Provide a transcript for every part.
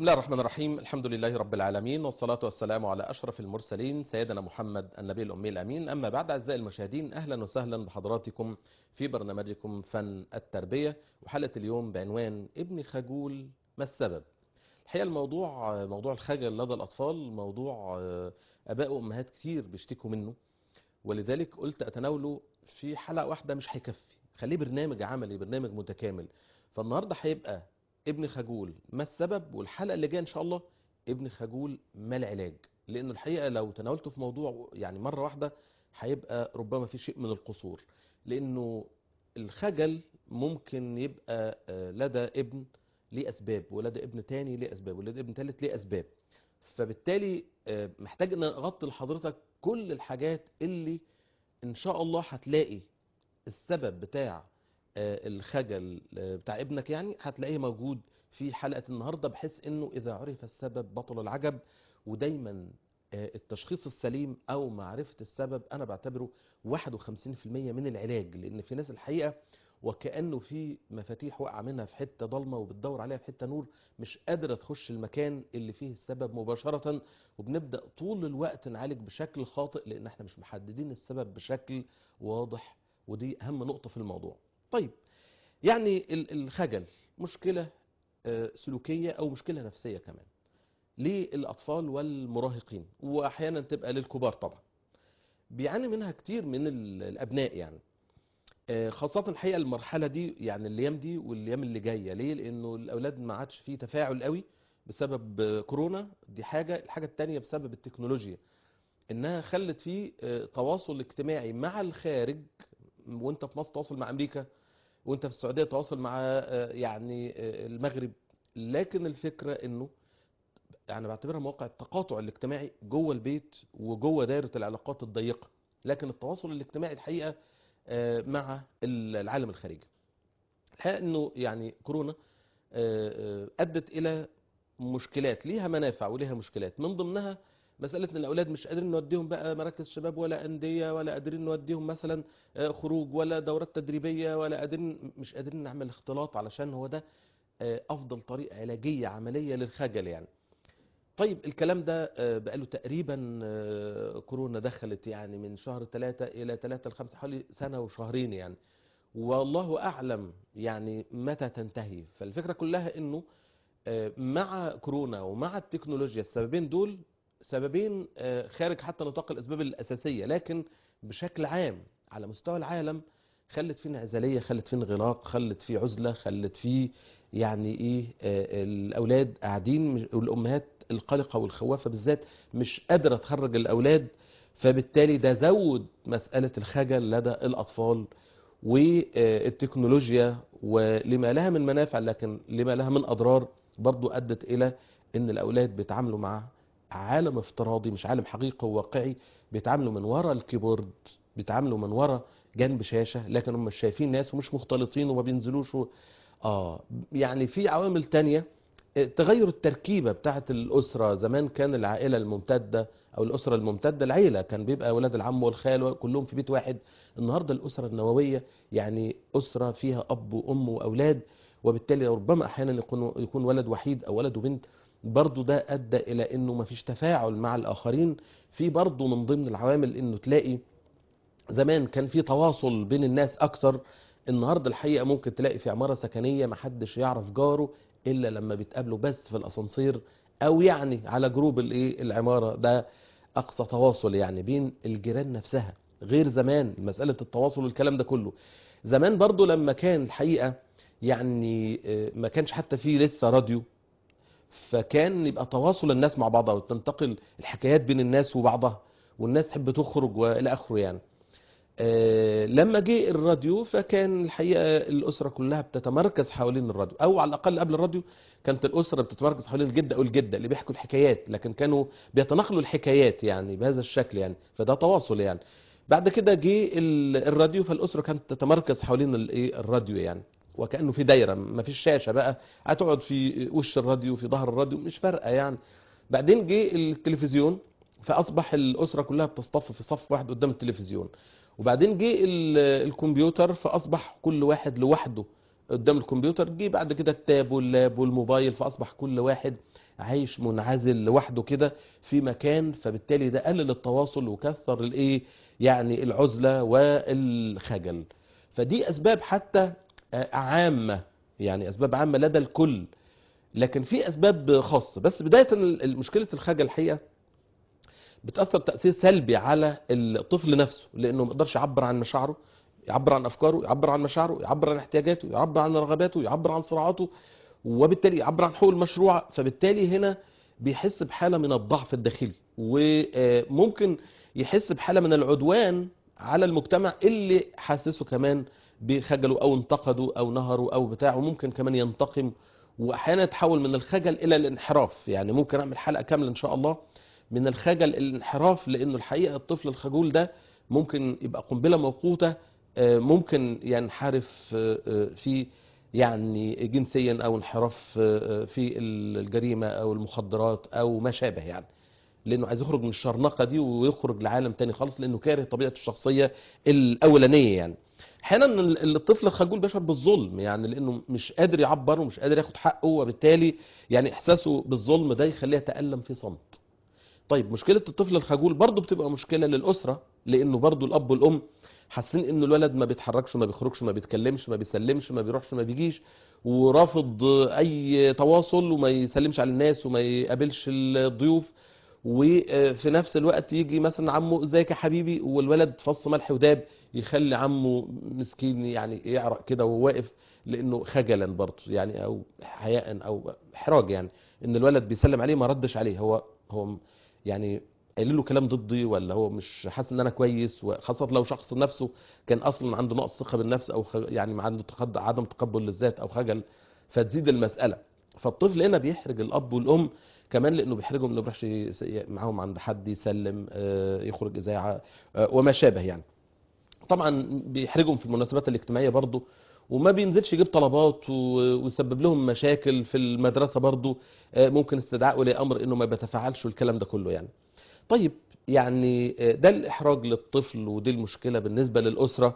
الله الرحمن الرحيم الحمد لله رب العالمين والصلاة والسلام على أشرف المرسلين سيدنا محمد النبي الأمي الأمين أما بعد أعزائي المشاهدين أهلا وسهلا بحضراتكم في برنامجكم فن التربية وحلقة اليوم بعنوان ابن خجول ما السبب الحقيقة الموضوع موضوع الخجل لدى الأطفال موضوع أباء وأمهات كتير بيشتكوا منه ولذلك قلت أتناوله في حلقة واحدة مش هيكفي خليه برنامج عملي برنامج متكامل فالنهاردة هيبقى ابن خجول ما السبب والحلقه اللي جايه ان شاء الله ابن خجول ما العلاج لانه الحقيقه لو تناولته في موضوع يعني مره واحده هيبقى ربما في شيء من القصور لانه الخجل ممكن يبقى لدى ابن ليه اسباب ولدى ابن تاني ليه اسباب ولدى ابن تالت ليه اسباب فبالتالي محتاج ان اغطي لحضرتك كل الحاجات اللي ان شاء الله هتلاقي السبب بتاع الخجل بتاع ابنك يعني هتلاقيه موجود في حلقة النهاردة بحيث انه اذا عرف السبب بطل العجب ودايما التشخيص السليم او معرفة السبب انا بعتبره 51% من العلاج لان في ناس الحقيقة وكأنه في مفاتيح وقع منها في حتة ضلمة وبتدور عليها في حتة نور مش قادرة تخش المكان اللي فيه السبب مباشرة وبنبدأ طول الوقت نعالج بشكل خاطئ لان احنا مش محددين السبب بشكل واضح ودي اهم نقطة في الموضوع طيب يعني الخجل مشكلة سلوكية أو مشكلة نفسية كمان للأطفال والمراهقين وأحيانا تبقى للكبار طبعا بيعاني منها كتير من الأبناء يعني خاصة الحقيقة المرحلة دي يعني الأيام دي والأيام اللي جاية ليه؟ لأنه الأولاد ما عادش فيه تفاعل قوي بسبب كورونا دي حاجة الحاجة التانية بسبب التكنولوجيا إنها خلت فيه تواصل اجتماعي مع الخارج وانت في مصر تواصل مع امريكا وانت في السعوديه تواصل مع يعني المغرب لكن الفكره انه يعني بعتبرها مواقع التقاطع الاجتماعي جوه البيت وجوه دايره العلاقات الضيقه لكن التواصل الاجتماعي الحقيقه مع العالم الخارجي الحقيقه انه يعني كورونا ادت الى مشكلات ليها منافع وليها مشكلات من ضمنها مسألة ان الأولاد مش قادرين نوديهم بقى مراكز شباب ولا أندية ولا قادرين نوديهم مثلا خروج ولا دورات تدريبية ولا قادرين مش قادرين نعمل اختلاط علشان هو ده أفضل طريقة علاجية عملية للخجل يعني طيب الكلام ده بقاله تقريبا كورونا دخلت يعني من شهر ثلاثة إلى ثلاثة لخمسة حوالي سنة وشهرين يعني والله أعلم يعني متى تنتهي فالفكرة كلها إنه مع كورونا ومع التكنولوجيا السببين دول سببين خارج حتى نطاق الاسباب الاساسيه لكن بشكل عام على مستوى العالم خلت فيه انعزاليه خلت فيه انغلاق خلت فيه عزله خلت فيه يعني ايه الاولاد قاعدين والامهات القلقه والخوافه بالذات مش قادره تخرج الاولاد فبالتالي ده زود مساله الخجل لدى الاطفال والتكنولوجيا ولما لها من منافع لكن لما لها من اضرار برضو ادت الى ان الاولاد بيتعاملوا مع عالم افتراضي مش عالم حقيقي وواقعي بيتعاملوا من ورا الكيبورد بيتعاملوا من ورا جنب شاشة لكن هم مش شايفين ناس ومش مختلطين وما بينزلوش و... اه يعني في عوامل تانية تغير التركيبة بتاعت الأسرة زمان كان العائلة الممتدة أو الأسرة الممتدة العيلة كان بيبقى ولاد العم والخال كلهم في بيت واحد النهاردة الأسرة النووية يعني أسرة فيها أب وأم وأولاد وبالتالي ربما أحيانا يكون يكون ولد وحيد أو ولد وبنت برضو ده ادى الى انه مفيش تفاعل مع الاخرين في برضو من ضمن العوامل انه تلاقي زمان كان في تواصل بين الناس اكتر النهارده الحقيقه ممكن تلاقي في عماره سكنيه محدش يعرف جاره الا لما بيتقابلوا بس في الاسانسير او يعني على جروب الايه العماره ده اقصى تواصل يعني بين الجيران نفسها غير زمان مساله التواصل والكلام ده كله زمان برضو لما كان الحقيقه يعني ما كانش حتى فيه لسه راديو فكان يبقى تواصل الناس مع بعضها وتنتقل الحكايات بين الناس وبعضها والناس تحب تخرج والى اخره يعني أه لما جه الراديو فكان الحقيقه الاسره كلها بتتمركز حوالين الراديو او على الاقل قبل الراديو كانت الاسره بتتمركز حوالين الجده او الجده اللي بيحكوا الحكايات لكن كانوا بيتناقلوا الحكايات يعني بهذا الشكل يعني فده تواصل يعني بعد كده جه الراديو فالاسره كانت تتمركز حوالين الايه الراديو يعني وكانه في دايره ما فيش شاشه بقى هتقعد في وش الراديو في ظهر الراديو مش فارقه يعني بعدين جه التلفزيون فاصبح الاسره كلها بتصطف في صف واحد قدام التلفزيون وبعدين جه الكمبيوتر فاصبح كل واحد لوحده قدام الكمبيوتر جه بعد كده التاب واللاب والموبايل فاصبح كل واحد عايش منعزل لوحده كده في مكان فبالتالي ده قلل التواصل وكثر الايه يعني العزله والخجل فدي اسباب حتى آه، عامه يعني اسباب عامه لدى الكل لكن في اسباب خاصه بس بدايه ال- مشكله الخجل الحقيقه بتاثر تاثير سلبي على الطفل نفسه لانه ما يقدرش يعبر عن مشاعره يعبر عن افكاره يعبر عن مشاعره يعبر عن احتياجاته يعبر عن رغباته يعبر عن صراعاته وبالتالي يعبر عن حقوق المشروع فبالتالي هنا بيحس بحاله من الضعف الداخلي وممكن يحس بحاله من العدوان على المجتمع اللي حاسسه كمان بخجله او انتقده او نهره او بتاع وممكن كمان ينتقم واحيانا يتحول من الخجل الى الانحراف يعني ممكن اعمل حلقه كامله ان شاء الله من الخجل الى الانحراف لانه الحقيقه الطفل الخجول ده ممكن يبقى قنبله موقوته آه، ممكن ينحرف آه، آه، في يعني جنسيا او انحراف آه، آه، في الجريمه او المخدرات او ما شابه يعني لانه عايز يخرج من الشرنقه دي ويخرج لعالم تاني خالص لانه كاره طبيعه الشخصيه الاولانيه يعني احيانا ال- الطفل الخجول بيشعر بالظلم يعني لانه مش قادر يعبر ومش قادر ياخد حقه وبالتالي يعني احساسه بالظلم ده يخليه يتالم في صمت طيب مشكله الطفل الخجول برضه بتبقى مشكله للاسره لانه برضه الاب والام حاسين ان الولد ما بيتحركش ما بيخرجش ما بيتكلمش ما بيسلمش ما بيروحش ما بيجيش ورافض اي تواصل وما يسلمش على الناس وما يقابلش الضيوف وفي نفس الوقت يجي مثلا عمه ازيك يا حبيبي والولد فص ملح وداب يخلي عمه مسكين يعني يعرق كده وهو واقف لانه خجلا برضه يعني او حياء او احراج يعني ان الولد بيسلم عليه ما ردش عليه هو هو يعني قايل له كلام ضدي ولا هو مش حاسس ان انا كويس وخاصه لو شخص نفسه كان اصلا عنده نقص ثقه بالنفس او خ... يعني عنده تقد... عدم تقبل للذات او خجل فتزيد المساله فالطفل هنا بيحرج الاب والام كمان لانه بيحرجهم انه بيروحش يس- معاهم عند حد يسلم آه، يخرج اذاعه آه، وما شابه يعني طبعا بيحرجهم في المناسبات الاجتماعيه برضه وما بينزلش يجيب طلبات و- ويسبب لهم مشاكل في المدرسه برضه آه، ممكن استدعاء ولي امر انه ما بيتفاعلش والكلام ده كله يعني طيب يعني آه، ده الإحراج للطفل ودي المشكلة بالنسبة للأسرة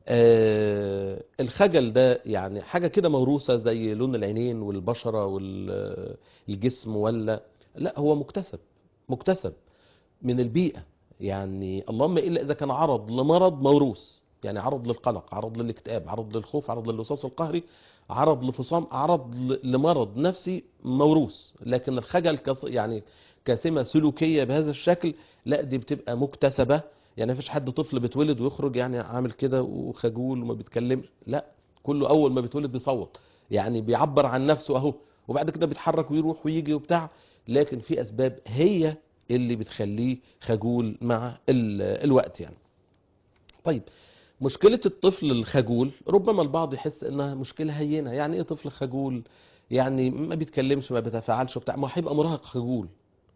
آه، الخجل ده يعني حاجة كده موروثة زي لون العينين والبشرة والجسم ولا لا هو مكتسب مكتسب من البيئة يعني اللهم إلا إذا كان عرض لمرض موروث يعني عرض للقلق عرض للاكتئاب عرض للخوف عرض للوسواس القهري عرض لفصام عرض ل- لمرض نفسي موروث لكن الخجل كص- يعني كسمة سلوكية بهذا الشكل لا دي بتبقى مكتسبة يعني مفيش حد طفل بيتولد ويخرج يعني عامل كده وخجول وما بيتكلمش لا كله اول ما بيتولد بيصوت يعني بيعبر عن نفسه اهو وبعد كده بيتحرك ويروح ويجي وبتاع لكن في اسباب هي اللي بتخليه خجول مع ال- الوقت يعني طيب مشكلة الطفل الخجول ربما البعض يحس انها مشكلة هينة يعني ايه طفل خجول يعني ما بيتكلمش ما بيتفاعلش وبتاع ما هيبقى مراهق خجول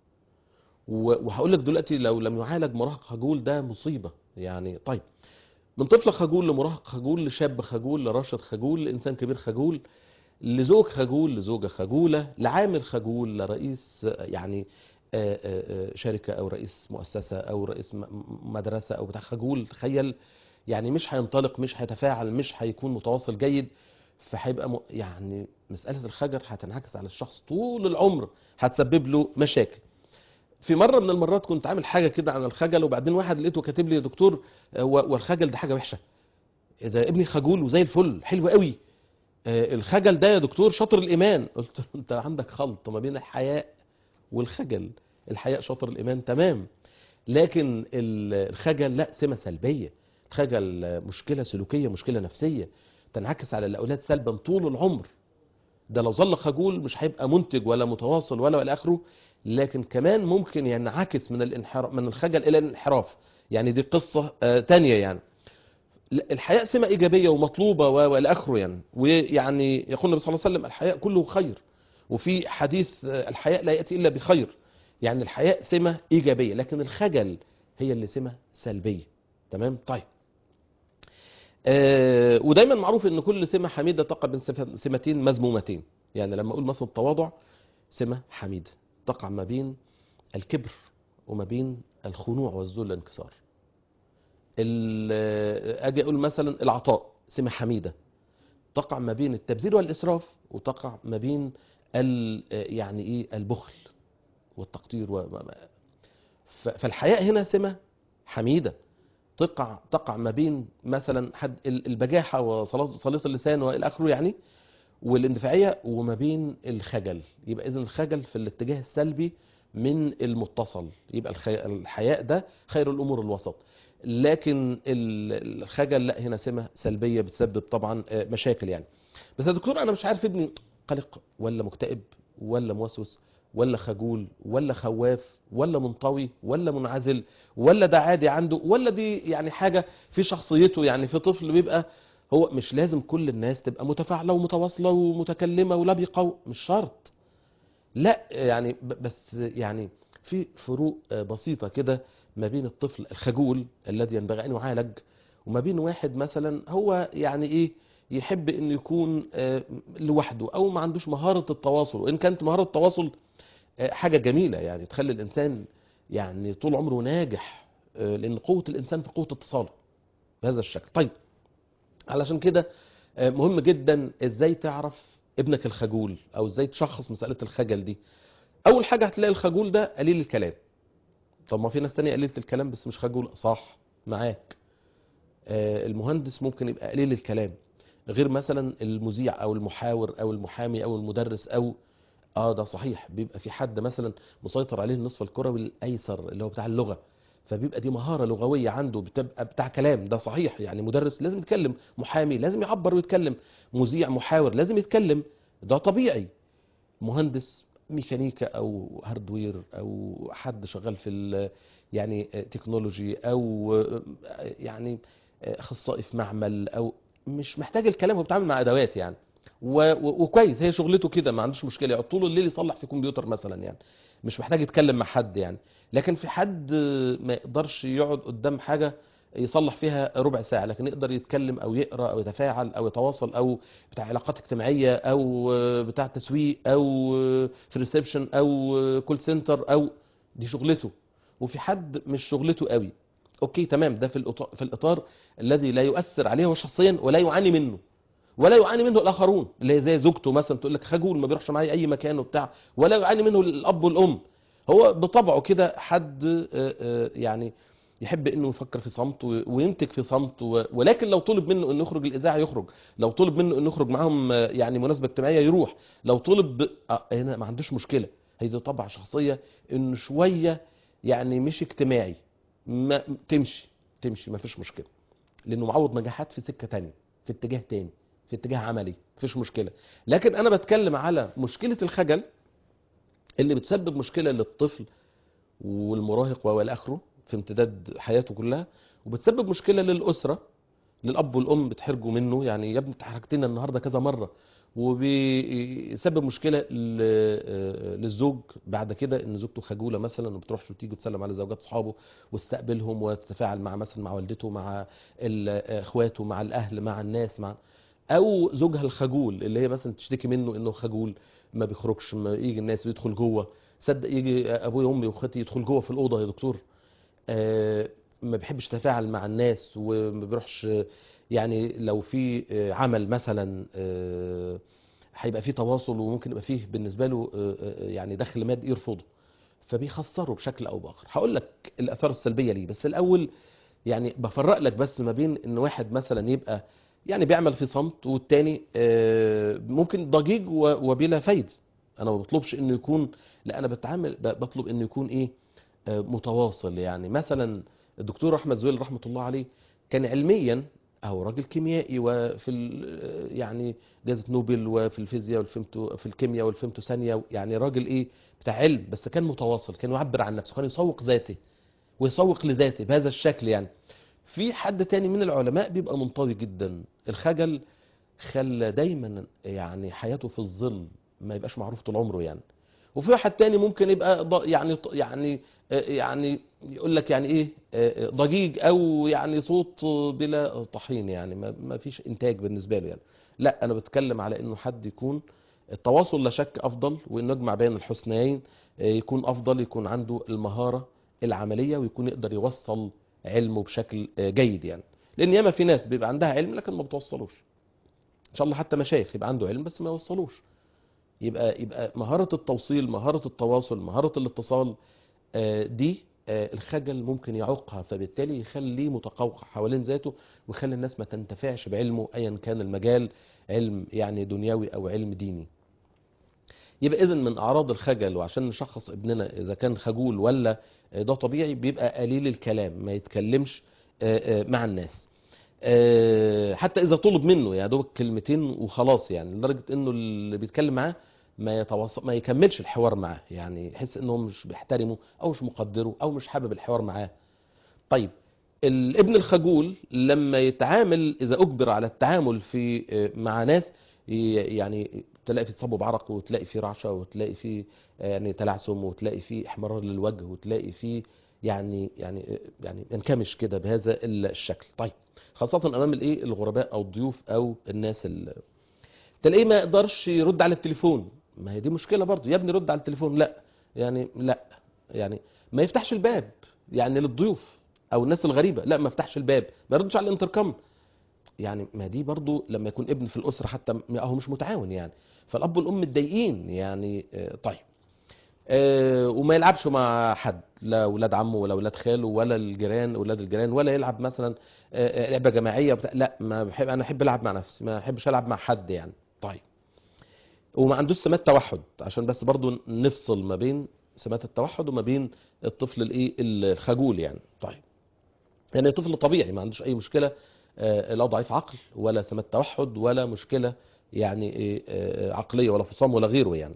و- وهقول لك دلوقتي لو لم يعالج مراهق خجول ده مصيبة يعني طيب من طفل خجول لمراهق خجول لشاب خجول لراشد خجول لإنسان كبير خجول لزوج خجول لزوجة خجولة لعامل خجول لرئيس آه، يعني آه، آه، آه، شركة أو رئيس مؤسسة أو رئيس م- م- مدرسة أو بتاع خجول تخيل يعني مش هينطلق مش هيتفاعل مش هيكون متواصل جيد فهيبقى م- يعني مسألة الخجل هتنعكس على الشخص طول العمر هتسبب له مشاكل في مره من المرات كنت عامل حاجه كده عن الخجل وبعدين واحد لقيته كاتب لي يا دكتور آه، و- والخجل ده حاجه وحشه إيه ده ابني خجول وزي الفل حلو قوي آه، الخجل ده يا دكتور شاطر الايمان قلت له انت عندك خلط ما بين الحياء والخجل الحياء شاطر الايمان تمام لكن ال- الخجل لا سمه سلبيه الخجل آه، مشكله سلوكيه مشكله نفسيه تنعكس على الاولاد سلبا طول العمر ده لو ظل خجول مش هيبقى منتج ولا متواصل ولا الى اخره لكن كمان ممكن ينعكس من الانحراف من الخجل الى الانحراف يعني دي قصه آه، تانية يعني لا، الحياء سمه ايجابيه ومطلوبه و- والى اخره يعني ويعني يقول النبي صلى الله عليه وسلم الحياء كله خير وفي حديث آه، الحياء لا ياتي الا بخير يعني الحياء سمه ايجابيه لكن الخجل هي اللي سمه سلبيه تمام طيب آه، ودايما معروف ان كل سمه حميده تقع بين صف- سمتين مذمومتين يعني لما اقول مثلا التواضع سمه حميده تقع ما بين الكبر وما بين الخنوع والذل والانكسار ال- اجي اقول مثلا العطاء سمه حميده تقع ما بين التبذير والاسراف وتقع ما بين ال- يعني ايه البخل والتقطير و... ف- فالحياء هنا سمة حميدة تقع تقع ما بين مثلا حد ال- البجاحة وسليط اللسان والى اخره يعني والاندفاعية وما بين الخجل يبقى اذا الخجل في الاتجاه السلبي من المتصل يبقى الخ- الحياء ده خير الامور الوسط لكن ال- الخجل لا هنا سمة سلبية بتسبب طبعا آه، مشاكل يعني بس يا دكتور انا مش عارف ابني قلق ولا مكتئب ولا موسوس ولا خجول ولا خواف ولا منطوي ولا منعزل ولا ده عادي عنده ولا دي يعني حاجة في شخصيته يعني في طفل بيبقى هو مش لازم كل الناس تبقى متفاعلة ومتواصلة ومتكلمة ولبقة مش شرط لا يعني ب- بس يعني في فروق آه، بسيطة كده ما بين الطفل الخجول الذي ينبغي أن يعالج وما بين واحد مثلا هو يعني إيه يحب أن يكون آه، لوحده أو ما عندوش مهارة التواصل وإن كانت مهارة التواصل آه، حاجة جميلة يعني تخلي الإنسان يعني طول عمره ناجح آه، لأن قوة الإنسان في قوة اتصاله بهذا الشكل طيب علشان كده آه، مهم جدا ازاي تعرف ابنك الخجول او ازاي تشخص مسألة الخجل دي اول حاجة هتلاقي الخجول ده قليل الكلام طب ما في ناس تانية قليلة الكلام بس مش خجول صح معاك آه، المهندس ممكن يبقى قليل الكلام غير مثلا المذيع او المحاور او المحامي او المدرس او اه ده صحيح بيبقى في حد مثلا مسيطر عليه النصف الكروي الايسر اللي هو بتاع اللغه فبيبقى دي مهاره لغويه عنده بتبقى بتاع كلام ده صحيح يعني مدرس لازم يتكلم محامي لازم يعبر ويتكلم مذيع محاور لازم يتكلم ده طبيعي مهندس ميكانيكا او هاردوير او حد شغال في ال- يعني تكنولوجي او يعني اخصائي في معمل او مش محتاج الكلام هو بيتعامل مع ادوات يعني و- و- وكويس هي شغلته كده ما عندوش مشكله يقعد طول الليل يصلح في كمبيوتر مثلا يعني مش محتاج يتكلم مع حد يعني لكن في حد ما يقدرش يقعد قدام حاجه يصلح فيها ربع ساعه لكن يقدر يتكلم او يقرا او يتفاعل او يتواصل او بتاع علاقات اجتماعيه او بتاع تسويق او في ريسبشن او كول سنتر او دي شغلته وفي حد مش شغلته قوي اوكي تمام ده في الاطار في الاطار الذي لا يؤثر عليه هو شخصيا ولا يعاني منه ولا يعاني منه الاخرون اللي هي زي زوجته مثلا تقول لك خجول ما بيروحش معايا اي مكان وبتاع ولا يعاني منه الاب والام هو بطبعه كده حد آه، آه، يعني يحب انه يفكر في صمت و- وينتج في صمت و- ولكن لو طلب منه انه يخرج الاذاعه يخرج لو طلب منه انه يخرج معاهم آه، يعني مناسبه اجتماعيه يروح لو طلب آه، هنا ما عندوش مشكله هي دي طبع شخصيه انه شويه يعني مش اجتماعي ما تمشي تمشي ما فيش مشكله لانه معوض نجاحات في سكه تانية في اتجاه تاني في اتجاه عملي مفيش مشكله لكن انا بتكلم على مشكله الخجل اللي بتسبب مشكله للطفل والمراهق والى اخره في امتداد حياته كلها وبتسبب مشكله للاسره للاب والام بتحرجوا منه يعني يا ابني انت حرجتنا النهارده كذا مره وبيسبب مشكله ل- للزوج بعد كده ان زوجته خجوله مثلا وما بتروحش وتيجي وتسلم على زوجات اصحابه وتستقبلهم وتتفاعل مع مثلا مع والدته مع ال- اخواته مع الاهل مع الناس مع او زوجها الخجول اللي هي مثلا تشتكي منه انه خجول ما بيخرجش ما يجي الناس بيدخل جوه صدق يجي ابويا وامي واخواتي يدخل جوه في الاوضه يا دكتور آه، ما بيحبش يتفاعل مع الناس وما بيروحش يعني لو في آه، عمل مثلا آه، هيبقى فيه تواصل وممكن يبقى فيه بالنسبه له آه، آه، يعني دخل مادي يرفضه فبيخسره بشكل او باخر هقول لك الاثار السلبيه ليه بس الاول يعني بفرق لك بس ما بين ان واحد مثلا يبقى يعني بيعمل في صمت والتاني آه، ممكن ضجيج و- وبلا فايده انا ما بطلبش انه يكون لا انا بتعامل ب- بطلب انه يكون ايه آه، متواصل يعني مثلا الدكتور احمد زويل رحمه الله عليه كان علميا هو راجل كيميائي وفي ال- يعني جائزه نوبل وفي الفيزياء والفيمتو في الكيمياء والفيمتو ثانيه يعني راجل ايه بتاع علم بس كان متواصل كان يعبر عن نفسه كان يسوق ذاته ويسوق لذاته بهذا الشكل يعني في حد تاني من العلماء بيبقى منطوي جدا الخجل خلى دايما يعني حياته في الظل ما يبقاش معروف طول عمره يعني وفي واحد تاني ممكن يبقى ض- يعني يعني آه، يعني يقول لك يعني ايه آه، ضجيج او يعني صوت بلا طحين يعني ما ما فيش انتاج بالنسبه له يعني لا انا بتكلم على انه حد يكون التواصل لا شك افضل وانه يجمع بين الحسنيين آه، يكون افضل يكون عنده المهاره العمليه ويكون يقدر يوصل علمه بشكل آه، جيد يعني لان ياما في ناس بيبقى عندها علم لكن ما بتوصلوش ان شاء الله حتى مشايخ يبقى عنده علم بس ما يوصلوش يبقى يبقى مهاره التوصيل مهاره التواصل مهاره الاتصال آه، دي آه، الخجل ممكن يعوقها فبالتالي يخليه متقوقع حوالين ذاته ويخلي الناس ما تنتفعش بعلمه ايا كان المجال علم يعني دنيوي او علم ديني يبقى اذا من اعراض الخجل وعشان نشخص ابننا اذا كان خجول ولا ده طبيعي بيبقى قليل الكلام ما يتكلمش آه، آه، مع الناس آه، حتى اذا طلب منه يا دوب كلمتين وخلاص يعني لدرجه انه اللي بيتكلم معاه ما يتواصل ما يكملش الحوار معاه يعني يحس انه مش بيحترمه او مش مقدره او مش حابب الحوار معاه طيب الابن الخجول لما يتعامل اذا اجبر على التعامل في مع ناس ي- يعني تلاقي في تصبب عرق وتلاقي في رعشه وتلاقي في يعني تلعثم وتلاقي في احمرار للوجه وتلاقي في يعني يعني يعني ينكمش كده بهذا الشكل طيب خاصه امام الايه الغرباء او الضيوف او الناس ال... تلاقيه ما يقدرش يرد على التليفون ما هي دي مشكله برضو يا ابني رد على التليفون لا يعني لا يعني ما يفتحش الباب يعني للضيوف او الناس الغريبه لا ما يفتحش الباب ما يردش على الانتركم يعني ما دي برضو لما يكون ابن في الاسره حتى م- هو مش متعاون يعني فالاب والام متضايقين يعني آه، طيب آه، وما يلعبش مع حد لا ولاد عمه ولا ولاد خاله ولا الجيران ولاد الجيران ولا يلعب مثلا آه، آه، لعبه جماعيه بتاع لا ما بحب انا احب العب مع نفسي ما احبش العب مع حد يعني طيب وما عندوش سمات توحد عشان بس برضو نفصل ما بين سمات التوحد وما بين الطفل الايه الخجول يعني طيب يعني طفل طبيعي ما عندوش اي مشكله آه، لا ضعيف عقل ولا سمات توحد ولا مشكله يعني إيه، آه، عقليه ولا فصام ولا غيره يعني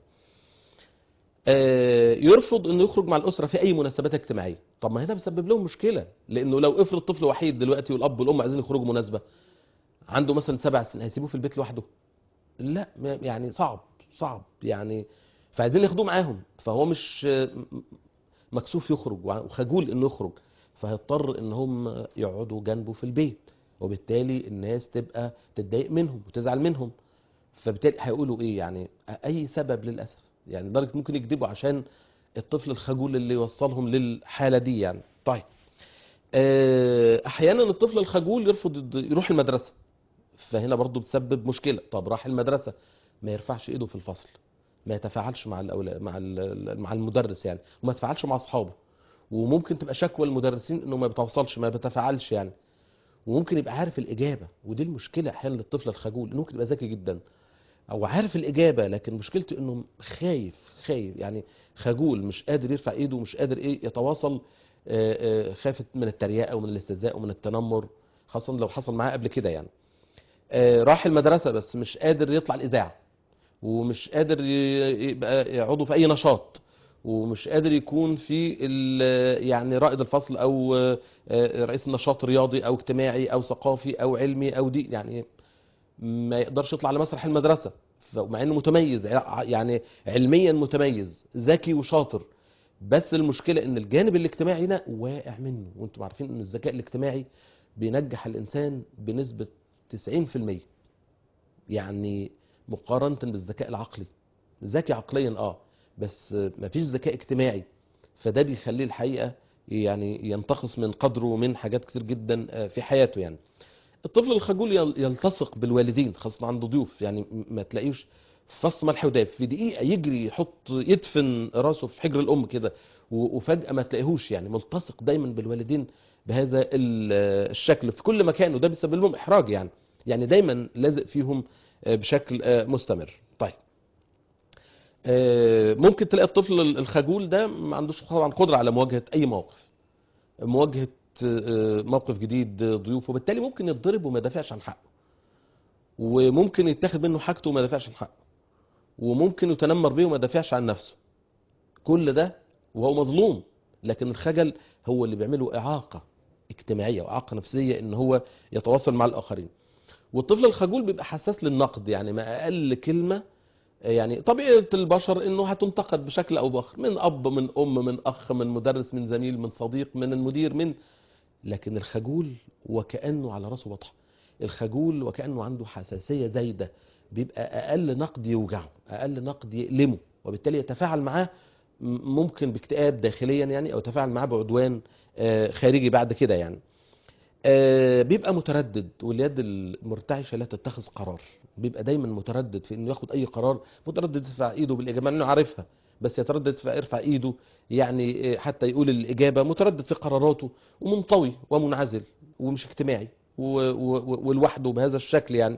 آه، يرفض انه يخرج مع الاسره في اي مناسبات اجتماعيه طب ما هنا بيسبب لهم مشكله لانه لو افرض طفل وحيد دلوقتي والاب والام عايزين يخرجوا مناسبه عنده مثلا سبع سنين هيسيبوه في البيت لوحده لا ما- يعني صعب صعب يعني فعايزين ياخدوه معاهم فهو مش آه، م- مكسوف يخرج وخجول انه يخرج فهيضطر ان هم يقعدوا جنبه في البيت وبالتالي الناس تبقى تتضايق منهم وتزعل منهم فبالتالي هيقولوا ايه يعني اي سبب للاسف يعني لدرجه ممكن يكذبوا عشان الطفل الخجول اللي يوصلهم للحاله دي يعني طيب آه، احيانا الطفل الخجول يرفض يروح المدرسه فهنا برضو بتسبب مشكله طب راح المدرسه ما يرفعش ايده في الفصل ما يتفاعلش مع الاولاد مع ال- مع المدرس يعني وما يتفاعلش مع اصحابه وممكن تبقى شكوى المدرسين انه ما بيتوصلش ما بيتفاعلش يعني وممكن يبقى عارف الاجابه ودي المشكله احيانا للطفل الخجول انه ممكن يبقى ذكي جدا او عارف الاجابه لكن مشكلته انه خايف خايف يعني خجول مش قادر يرفع ايده ومش قادر ايه يتواصل آه، آه، خايف من التريقه ومن الاستهزاء ومن التنمر خاصه لو حصل معاه قبل كده يعني آه، راح المدرسه بس مش قادر يطلع الاذاعه ومش قادر ي- يبقى عضو في اي نشاط ومش قادر يكون في ال- يعني رائد الفصل او آه، آه، رئيس النشاط رياضي او اجتماعي او ثقافي او علمي او دي يعني ما يقدرش يطلع على مسرح المدرسه ف- مع انه متميز ع- يعني علميا متميز ذكي وشاطر بس المشكله ان الجانب الاجتماعي ده واقع منه وانتم عارفين ان الذكاء الاجتماعي بينجح الانسان بنسبه 90% يعني مقارنه بالذكاء العقلي ذكي عقليا اه بس مفيش ذكاء اجتماعي فده بيخليه الحقيقه يعني ينتقص من قدره ومن حاجات كتير جدا آه، في حياته يعني الطفل الخجول يل- يلتصق بالوالدين خاصة عنده ضيوف يعني م- ما تلاقيوش فص ملح وداب في دقيقة يجري يحط يدفن راسه في حجر الأم كده و- وفجأة ما تلاقيهوش يعني ملتصق دايما بالوالدين بهذا ال- الشكل في كل مكان وده بيسبب لهم إحراج يعني يعني دايما لازق فيهم آه، بشكل آه، مستمر طيب آه، ممكن تلاقي الطفل الخجول ده ما عندوش طبعا قدرة على مواجهة أي موقف مواجهة آه، موقف جديد آه، ضيوف وبالتالي ممكن يتضرب وما يدافعش عن حقه وممكن يتاخد منه حاجته وما يدافعش عن حقه وممكن يتنمر بيه وما يدافعش عن نفسه كل ده وهو مظلوم لكن الخجل هو اللي بيعمله إعاقة اجتماعية وإعاقة نفسية إن هو يتواصل مع الآخرين والطفل الخجول بيبقى حساس للنقد يعني ما أقل كلمة يعني طبيعة البشر انه هتنتقد بشكل او باخر من اب من ام من اخ من مدرس من زميل من صديق من المدير من لكن الخجول وكأنه على راسه بطحة الخجول وكأنه عنده حساسية زايدة بيبقى اقل نقد يوجعه اقل نقد يألمه وبالتالي يتفاعل معاه م- ممكن باكتئاب داخليا يعني او يتفاعل معاه بعدوان آه، خارجي بعد كده يعني آه، بيبقى متردد واليد المرتعشة لا تتخذ قرار بيبقى دايما متردد في انه ياخد اي قرار متردد يرفع ايده بالاجابه انه عارفها بس يتردد في يرفع ايده يعني آه، حتى يقول الاجابه متردد في قراراته ومنطوي ومنعزل ومش اجتماعي و- و- و- ولوحده بهذا الشكل يعني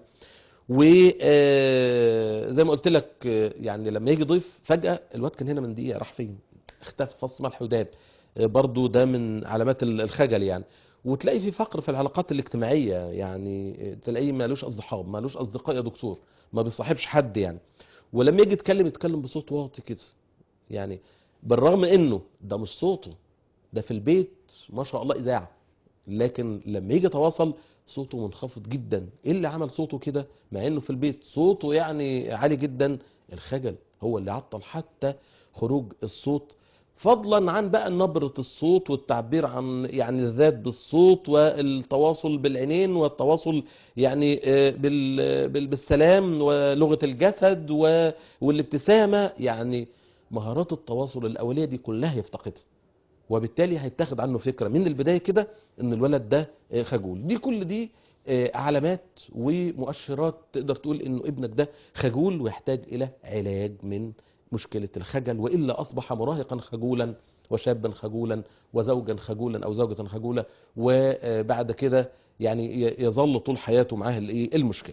وزي ما قلت لك آه، يعني لما يجي ضيف فجأة الواد كان هنا من دقيقة راح فين اختفى فص ملح وداب آه، برضو ده من علامات ال- الخجل يعني وتلاقي في فقر في العلاقات الاجتماعية يعني آه، تلاقيه مالوش أصدقاء مالوش أصدقاء يا دكتور ما بيصاحبش حد يعني ولما يجي يتكلم يتكلم بصوت واطي كده يعني بالرغم انه ده مش صوته ده في البيت ما شاء الله اذاعه لكن لما يجي يتواصل صوته منخفض جدا ايه اللي عمل صوته كده مع انه في البيت صوته يعني عالي جدا الخجل هو اللي عطل حتى خروج الصوت فضلا عن بقى نبرة الصوت والتعبير عن يعني الذات بالصوت والتواصل بالعينين والتواصل يعني آه، بال- بال- بالسلام ولغة الجسد و- والابتسامة يعني مهارات التواصل الأولية دي كلها يفتقدها وبالتالي هيتاخد عنه فكرة من البداية كده ان الولد ده آه، خجول دي كل دي آه، علامات ومؤشرات تقدر تقول انه ابنك ده خجول ويحتاج الى علاج من مشكلة الخجل وإلا أصبح مراهقا خجولا وشابا خجولا وزوجا خجولا أو زوجة خجولة وبعد كده يعني ي- يظل طول حياته معاه الإيه؟ المشكلة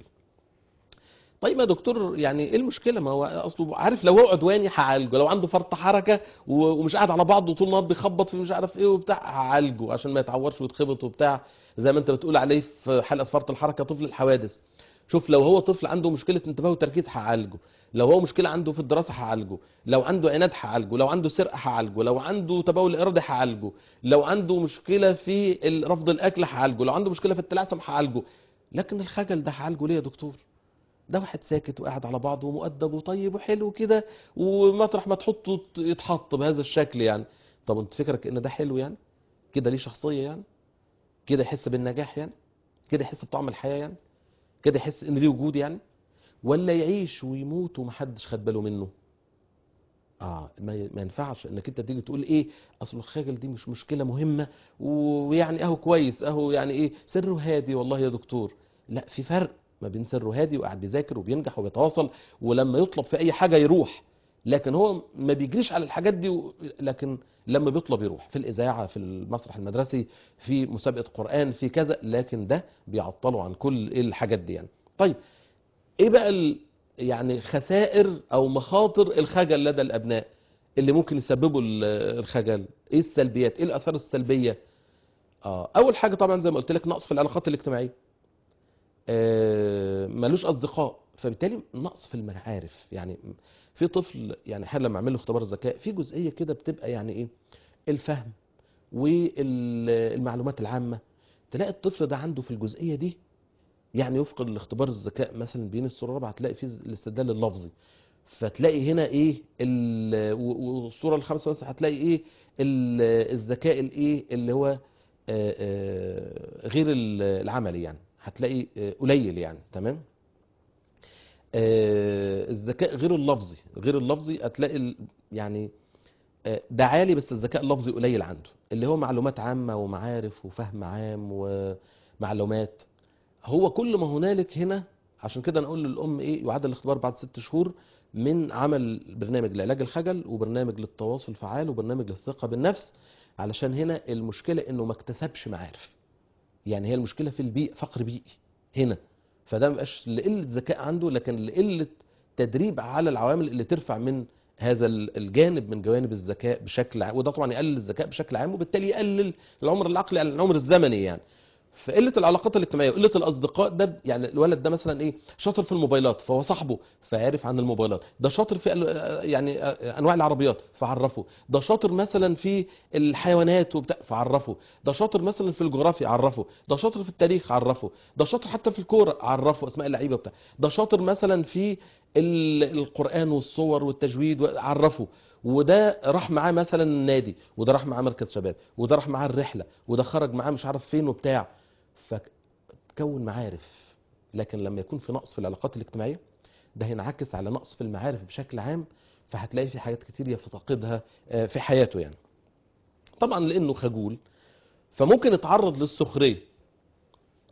طيب يا دكتور يعني ايه المشكله ما هو اصله عارف لو هو عدواني هعالجه لو عنده فرط حركه و- ومش قاعد على بعضه طول النهار بيخبط في مش عارف ايه وبتاع هعالجه عشان ما يتعورش ويتخبط وبتاع زي ما انت بتقول عليه في حلقه فرط الحركه طفل الحوادث شوف لو هو طفل عنده مشكله انتباه وتركيز هعالجه لو هو مشكله عنده في الدراسه هعالجه لو عنده عناد هعالجه لو عنده سرقه هعالجه لو عنده تبول ارادي هعالجه لو عنده مشكله في ال- رفض الاكل هعالجه لو عنده مشكله في التلعثم هعالجه لكن الخجل ده هعالجه ليه يا دكتور ده واحد ساكت وقاعد على بعضه ومؤدب وطيب وحلو كده ومطرح ما تحطه ت- يتحط بهذا الشكل يعني طب انت فكرك ان ده حلو يعني كده ليه شخصية يعني كده يحس بالنجاح يعني كده يحس بطعم الحياة يعني كده يحس ان ليه وجود يعني ولا يعيش ويموت ومحدش خد باله منه اه ما ي- ما ينفعش انك انت تيجي تقول ايه اصل الخجل دي مش مشكله مهمه ويعني اهو كويس اهو يعني ايه سره هادي والله يا دكتور لا في فرق ما بين سره هادي وقاعد بيذاكر وبينجح وبيتواصل ولما يطلب في اي حاجه يروح لكن هو ما بيجريش على الحاجات دي و- لكن لما بيطلب يروح في الاذاعه في المسرح المدرسي في مسابقه قران في كذا لكن ده بيعطله عن كل الحاجات دي يعني طيب ايه بقى ال... يعني خسائر او مخاطر الخجل لدى الابناء اللي ممكن يسببوا ال- الخجل ايه السلبيات ايه الاثار السلبيه اه اول حاجه طبعا زي ما قلت لك نقص في العلاقات الاجتماعيه آه ملوش اصدقاء فبالتالي نقص في المعارف يعني في طفل يعني حال لما اعمل له اختبار الذكاء في جزئيه كده بتبقى يعني ايه الفهم والمعلومات العامه تلاقي الطفل ده عنده في الجزئيه دي يعني وفق الاختبار الذكاء مثلا بين الصوره الرابعه هتلاقي فيه الاستدلال اللفظي فتلاقي هنا ايه ال- و- والصوره الخامسه مثلا هتلاقي ايه ال- الذكاء الايه اللي هو آه، آه، غير ال- العملي يعني هتلاقي آه، قليل يعني تمام آه، الذكاء غير اللفظي غير اللفظي هتلاقي ال- يعني آه، ده عالي بس الذكاء اللفظي قليل عنده اللي هو معلومات عامة ومعارف وفهم عام ومعلومات هو كل ما هنالك هنا عشان كده نقول للأم إيه يعاد الاختبار بعد ست شهور من عمل برنامج لعلاج الخجل وبرنامج للتواصل الفعال وبرنامج للثقة بالنفس علشان هنا المشكلة إنه ما اكتسبش معارف يعني هي المشكلة في البيئة فقر بيئي هنا فده مبقاش لقلة ذكاء عنده لكن لقلة تدريب على العوامل اللي ترفع من هذا ال- الجانب من جوانب الذكاء بشكل عام وده طبعا يقلل الذكاء بشكل عام وبالتالي يقلل العمر العقلي عن العمر الزمني يعني فقله العلاقات الاجتماعيه وقله الاصدقاء ده يعني الولد ده مثلا ايه شاطر في الموبايلات فهو صاحبه فعرف عن الموبايلات ده شاطر في ال- يعني انواع العربيات فعرفه ده شاطر مثلا في الحيوانات وبتاع فعرفه ده شاطر مثلا في الجغرافيا عرفه ده شاطر في التاريخ عرفه ده شاطر حتى في الكوره عرفه اسماء اللعيبه وبتاع ده شاطر مثلا في ال- القران والصور والتجويد عرفه وده راح معاه مثلا النادي وده راح معاه مركز شباب وده راح معاه الرحله وده خرج معاه مش عارف فين وبتاع فتكون معارف لكن لما يكون في نقص في العلاقات الاجتماعيه ده هينعكس على نقص في المعارف بشكل عام فهتلاقي في حاجات كتير يفتقدها آه، في حياته يعني طبعا لانه خجول فممكن يتعرض للسخريه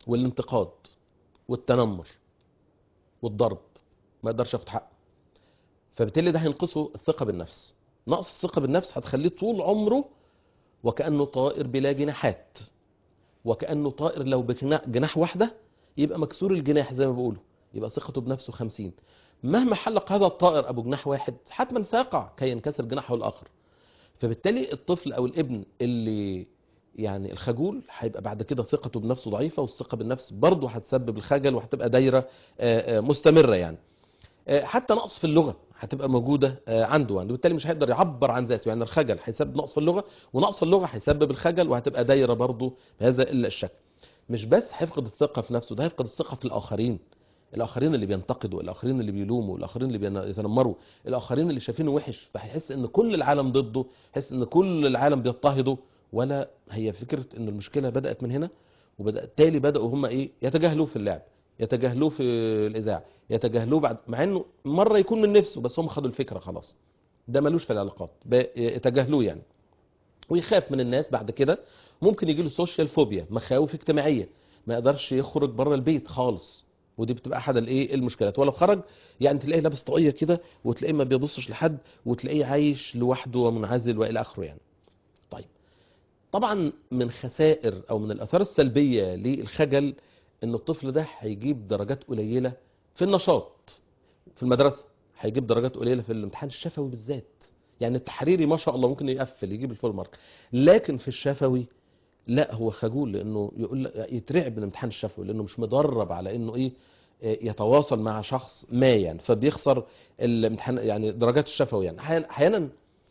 والانتقاد والتنمر والضرب ما يقدرش ياخد حقه فبالتالي ده هينقصه الثقه بالنفس نقص الثقه بالنفس هتخليه طول عمره وكانه طائر بلا جناحات وكانه طائر لو بجناح واحده يبقى مكسور الجناح زي ما بيقولوا يبقى ثقته بنفسه 50 مهما حلق هذا الطائر ابو جناح واحد حتما سيقع كي ينكسر جناحه الاخر فبالتالي الطفل او الابن اللي يعني الخجول هيبقى بعد كده ثقته بنفسه ضعيفه والثقه بالنفس برضه هتسبب الخجل وهتبقى دايره آه، آه، مستمره يعني آه، حتى نقص في اللغه هتبقى موجوده آه، عنده يعني وبالتالي مش هيقدر يعبر عن ذاته يعني الخجل هيسبب نقص في اللغه ونقص في اللغه هيسبب الخجل وهتبقى دايره برضه بهذا الشكل مش بس هيفقد الثقه في نفسه ده هيفقد الثقه في الاخرين الاخرين اللي بينتقدوا الاخرين اللي بيلوموا الاخرين اللي بيتنمروا الاخرين اللي شايفينه وحش فهيحس ان كل العالم ضده يحس ان كل العالم بيضطهده ولا هي فكره ان المشكله بدات من هنا وبدات تالي بداوا هم ايه يتجاهلوه في اللعب يتجاهلوه في الاذاعه يتجاهلوه بعد مع انه مره يكون من نفسه بس هم خدوا الفكره خلاص ده ملوش في العلاقات ب- يتجاهلوه يعني ويخاف من الناس بعد كده ممكن يجي له سوشيال فوبيا مخاوف اجتماعيه ما يقدرش يخرج بره البيت خالص ودي بتبقى احد الايه المشكلات ولو خرج يعني تلاقيه لابس طاقيه كده وتلاقيه ما بيبصش لحد وتلاقيه عايش لوحده ومنعزل والى اخره يعني طيب طبعا من خسائر او من الاثار السلبيه للخجل ان الطفل ده هيجيب درجات قليله في النشاط في المدرسه هيجيب درجات قليله في الامتحان الشفوي بالذات يعني التحريري ما شاء الله ممكن يقفل يجيب الفول مارك لكن في الشفوي لا هو خجول لانه يقول لك- يترعب من الامتحان الشفوي لانه مش مدرب على انه ايه آه، يتواصل مع شخص ما يعني فبيخسر الامتحان يعني درجات الشفوي يعني أحيانا- احيانا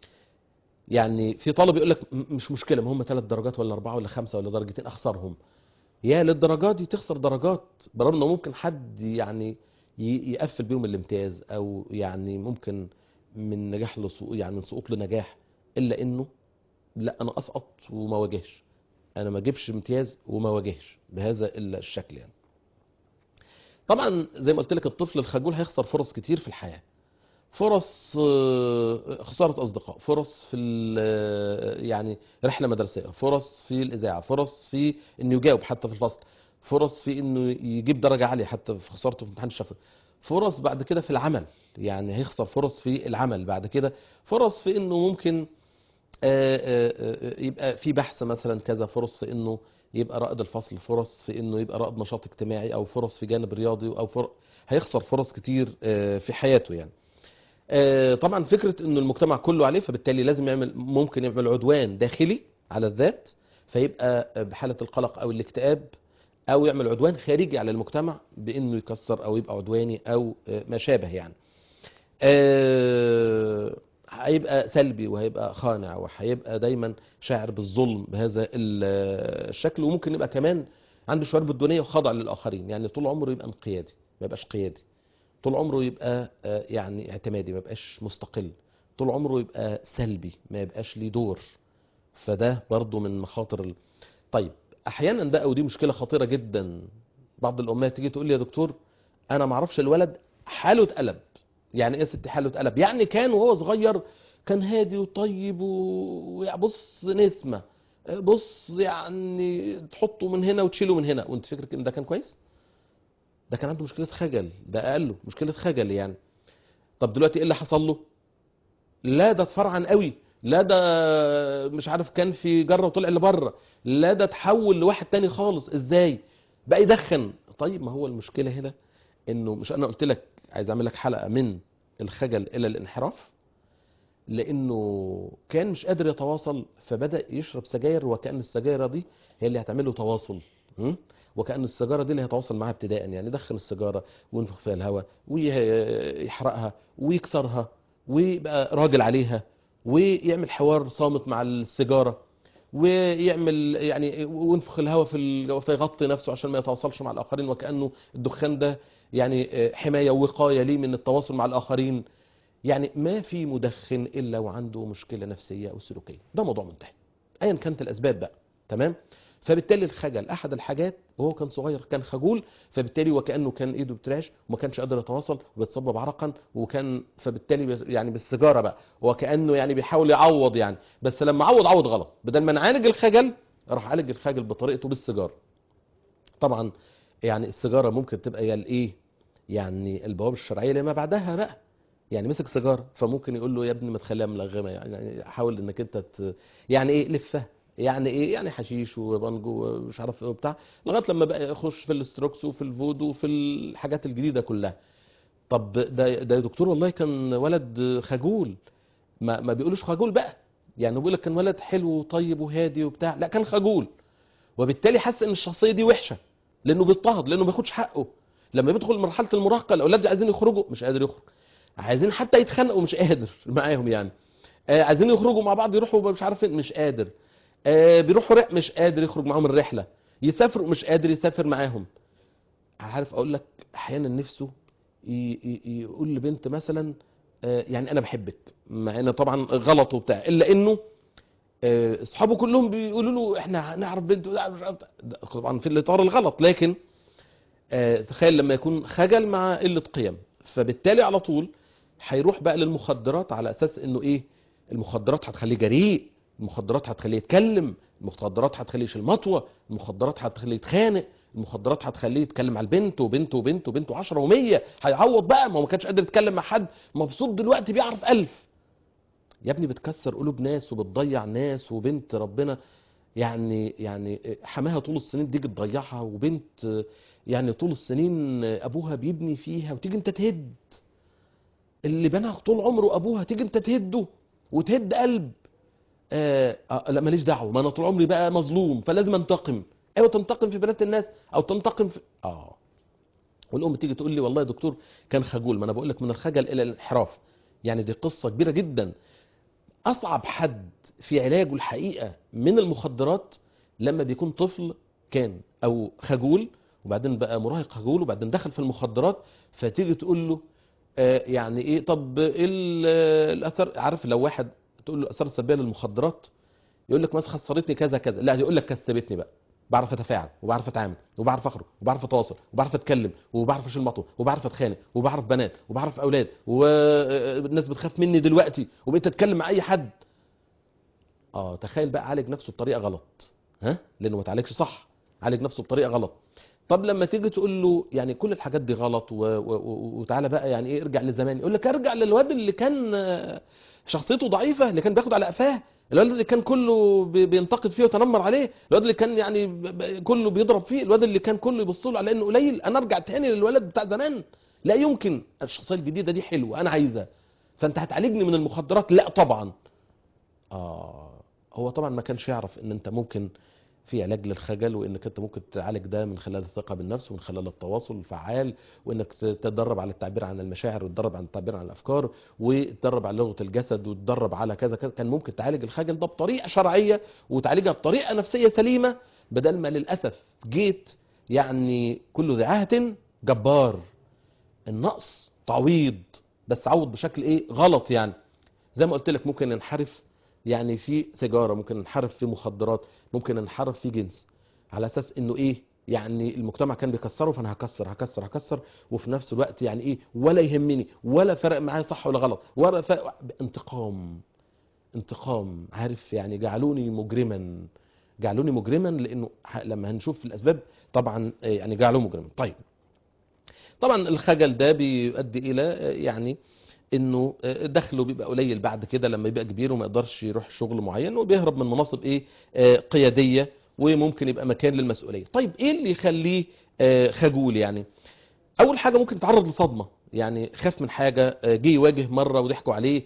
يعني في طالب يقول لك م- مش مشكله ما هم ثلاث درجات ولا اربعه ولا خمسه ولا درجتين اخسرهم يا للدرجات دي تخسر درجات برغم انه ممكن حد يعني ي- يقفل بيهم الامتياز او يعني ممكن من نجاح لسقوط يعني من سقوط لنجاح الا انه لا انا اسقط وما واجهش انا ما اجيبش امتياز وما واجهش بهذا الشكل يعني طبعا زي ما قلت لك الطفل الخجول هيخسر فرص كتير في الحياه فرص آه، خساره اصدقاء فرص في ال- يعني رحله مدرسيه فرص في الاذاعه فرص في انه يجاوب حتى في الفصل فرص في انه يجيب درجه عاليه حتى في خسارته في امتحان الشفوي فرص بعد كده في العمل يعني هيخسر فرص في العمل بعد كده فرص في انه ممكن آه، آه، آه، يبقى في بحث مثلا كذا فرص في انه يبقى رائد الفصل فرص في انه يبقى رائد نشاط اجتماعي او فرص في جانب رياضي او فر... هيخسر فرص كتير آه، في حياته يعني آه، طبعا فكره انه المجتمع كله عليه فبالتالي لازم يعمل ممكن يعمل عدوان داخلي على الذات فيبقى بحاله القلق او الاكتئاب او يعمل عدوان خارجي على المجتمع بانه يكسر او يبقى عدواني او آه، ما شابه يعني آه، هيبقى سلبي وهيبقى خانع وهيبقى دايما شاعر بالظلم بهذا ال- الشكل وممكن يبقى كمان عنده شعور بالدونيه وخاضع للاخرين يعني طول عمره يبقى انقيادي ما يبقاش قيادي طول عمره يبقى آه، يعني اعتمادي ما يبقاش مستقل طول عمره يبقى سلبي ما يبقاش ليه دور فده برضو من مخاطر ال... طيب احيانا بقى ودي مشكله خطيره جدا بعض الامهات تيجي تقول لي يا دكتور انا ما اعرفش الولد حاله اتقلب يعني ايه يا ستي حاله اتقلب يعني كان وهو صغير كان هادي وطيب وبص نسمه بص يعني تحطه من هنا وتشيله من هنا وانت فكرك ان ده كان كويس ده كان عنده مشكله خجل ده اقله مشكله خجل يعني طب دلوقتي ايه اللي حصل له لا ده اتفرعن قوي لا ده مش عارف كان في جره وطلع لبره لا ده اتحول لواحد تاني خالص ازاي بقى يدخن طيب ما هو المشكله هنا انه مش انا قلت لك عايز اعمل لك حلقه من الخجل الى الانحراف لانه كان مش قادر يتواصل فبدا يشرب سجاير وكان السجاير دي هي اللي هتعمل له تواصل م? وكان السيجاره دي اللي هيتواصل معاها ابتداء يعني يدخن السيجاره وينفخ فيها الهواء ويحرقها ويكسرها ويبقى راجل عليها ويعمل حوار صامت مع السيجاره ويعمل يعني وينفخ الهواء في الجو فيغطي نفسه عشان ما يتواصلش مع الاخرين وكانه الدخان ده يعني حمايه ووقايه ليه من التواصل مع الاخرين يعني ما في مدخن الا وعنده مشكله نفسيه او سلوكيه ده موضوع منتهي ايا كانت الاسباب بقى تمام فبالتالي الخجل احد الحاجات وهو كان صغير كان خجول فبالتالي وكانه كان ايده بترعش وما كانش قادر يتواصل وبيتصبب عرقا وكان فبالتالي يعني بالسيجاره بقى وكانه يعني بيحاول يعوض يعني بس لما عوض عوض غلط بدل ما نعالج الخجل راح عالج الخجل بطريقته بالسيجاره طبعا يعني السيجاره ممكن تبقى هي الايه يعني البوابه الشرعيه لما بعدها بقى يعني مسك سيجاره فممكن يقول له يا ابني ما تخليها ملغمه يعني حاول انك انت ت... يعني ايه لفها يعني ايه يعني حشيش وبانجو ومش عارف ايه وبتاع لغايه لما بقى يخش في الاستروكس وفي الفودو وفي الحاجات الجديده كلها طب ده ده يا دكتور والله كان ولد خجول ما ما بيقولوش خجول بقى يعني بيقول لك كان ولد حلو وطيب وهادي وبتاع لا كان خجول وبالتالي حس ان الشخصيه دي وحشه لانه بيضطهد لانه ما بياخدش حقه لما بيدخل مرحله المراهقه الاولاد دي عايزين يخرجوا مش قادر يخرج عايزين حتى يتخانقوا مش قادر معاهم يعني آه عايزين يخرجوا مع بعض يروحوا مش عارف فين مش قادر آه بيروحوا رح مش قادر يخرج معاهم الرحله يسافروا مش قادر يسافر معاهم عارف اقول لك احيانا نفسه ي- ي- يقول لبنت مثلا آه، يعني انا بحبك مع ان طبعا غلط وبتاع الا انه آه، اصحابه كلهم بيقولوا له احنا هنعرف بنت وده مش عارف- ده طبعا في الاطار الغلط لكن آه، تخيل لما يكون خجل مع قله قيم فبالتالي على طول هيروح بقى للمخدرات على اساس انه ايه المخدرات هتخليه جريء المخدرات هتخليه يتكلم المخدرات هتخليه يشيل مطوه المخدرات هتخليه يتخانق المخدرات هتخليه يتكلم على البنت وبنت وبنت وبنت و10 و100 هيعوض بقى ما هو ما كانش قادر يتكلم مع حد مبسوط دلوقتي بيعرف ألف يا ابني بتكسر قلوب ناس وبتضيع ناس وبنت ربنا يعني يعني حماها طول السنين تيجي تضيعها وبنت يعني طول السنين ابوها بيبني فيها وتيجي انت تهد اللي بنى طول عمره ابوها تيجي انت تهده وتهد قلب آه آه، لا ماليش دعوه ما انا طول عمري بقى مظلوم فلازم انتقم ايوه تنتقم في بنات الناس او تنتقم في اه والام تيجي تقول لي والله يا دكتور كان خجول ما انا بقول لك من الخجل الى الانحراف يعني دي قصه كبيره جدا اصعب حد في علاجه الحقيقه من المخدرات لما بيكون طفل كان او خجول وبعدين بقى مراهق خجول وبعدين دخل في المخدرات فتيجي تقول له آه، يعني ايه طب ايه ال- الاثر عارف لو واحد تقول له الاثار السلبيه للمخدرات يقول لك مثلا خسرتني كذا كذا لا يقول لك كسبتني بقى بعرف اتفاعل وبعرف اتعامل وبعرف اخرج وبعرف اتواصل وبعرف اتكلم وبعرف اشيل مطوه وبعرف اتخانق وبعرف بنات وبعرف اولاد والناس بتخاف مني دلوقتي وبقيت اتكلم مع اي حد اه تخيل بقى عالج نفسه بطريقه غلط ها لانه ما اتعالجش صح عالج نفسه بطريقه غلط طب لما تيجي تقول له يعني كل الحاجات دي غلط و... و... و... وتعالى بقى يعني ايه ارجع لزمان يقول لك ارجع للواد اللي كان آه، شخصيته ضعيفه اللي كان بياخد على قفاه الواد اللي كان كله بي- بينتقد فيه ويتنمر عليه الواد اللي كان يعني ب- ب- كله بيضرب فيه الواد اللي كان كله يبص له على انه قليل انا ارجع تاني للولد بتاع زمان لا يمكن الشخصيه الجديده دي حلوه انا عايزها فانت هتعالجني من المخدرات لا طبعا اه هو طبعا ما كانش يعرف ان انت ممكن في علاج للخجل وانك انت ممكن تعالج ده من خلال الثقه بالنفس ومن خلال التواصل الفعال وانك تتدرب على التعبير عن المشاعر وتدرب عن التعبير عن الافكار وتدرب على لغه الجسد وتدرب على كذا كذا كان ممكن تعالج الخجل ده بطريقه شرعيه وتعالجها بطريقه نفسيه سليمه بدل ما للاسف جيت يعني كل ذي عهد جبار النقص تعويض بس عوض بشكل ايه غلط يعني زي ما قلت لك ممكن ننحرف يعني في سيجاره ممكن ننحرف في مخدرات ممكن ننحرف في جنس على اساس انه ايه يعني المجتمع كان بيكسره فانا هكسر هكسر هكسر وفي نفس الوقت يعني ايه ولا يهمني ولا فرق معايا صح ولا غلط ولا فرق انتقام انتقام عارف يعني جعلوني مجرما جعلوني مجرما لانه ح- لما هنشوف في الاسباب طبعا آه، يعني جعلوه مجرما طيب طبعا الخجل ده بيؤدي الى آه، يعني انه آه، دخله بيبقى قليل بعد كده لما يبقى كبير وما يقدرش يروح شغل معين وبيهرب من مناصب ايه آه، قياديه وممكن يبقى مكان للمسؤوليه طيب ايه اللي يخليه آه، خجول يعني اول حاجه ممكن يتعرض لصدمه يعني خاف من حاجه آه، جه يواجه مره وضحكوا عليه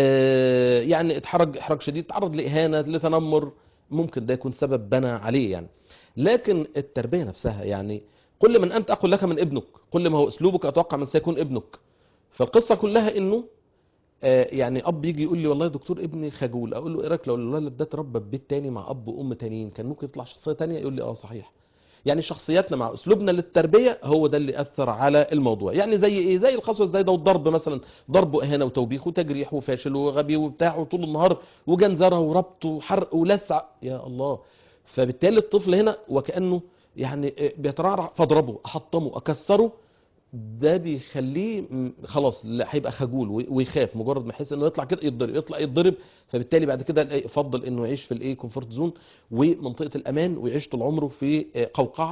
آه، يعني اتحرج احراج شديد تعرض لاهانه لتنمر ممكن ده يكون سبب بنى عليه يعني لكن التربيه نفسها يعني كل من انت اقول لك من ابنك كل ما هو اسلوبك اتوقع من سيكون ابنك فالقصه كلها انه آه، يعني اب يجي يقول لي والله يا دكتور ابني خجول اقول له ايه رايك لو الولد ده اتربى في بيت تاني مع اب وام تانيين كان ممكن يطلع شخصيه تانية يقول لي اه صحيح يعني شخصياتنا مع اسلوبنا للتربيه هو ده اللي اثر على الموضوع يعني زي ايه زي القسوه الزايده والضرب مثلا ضرب واهانه وتوبيخ وتجريح وفاشل وغبي وبتاع وطول النهار وجنزره وربط وحرق ولسع يا الله فبالتالي الطفل هنا وكانه يعني آه، بيترعرع فاضربه احطمه اكسره ده بيخليه م- خلاص لا هيبقى خجول وي- ويخاف مجرد ما يحس انه يطلع كده يتضرب يطلع يتضرب فبالتالي بعد كده لا- يفضل انه يعيش في الايه كومفورت زون ومنطقه الامان ويعيش طول عمره في آه، قوقعه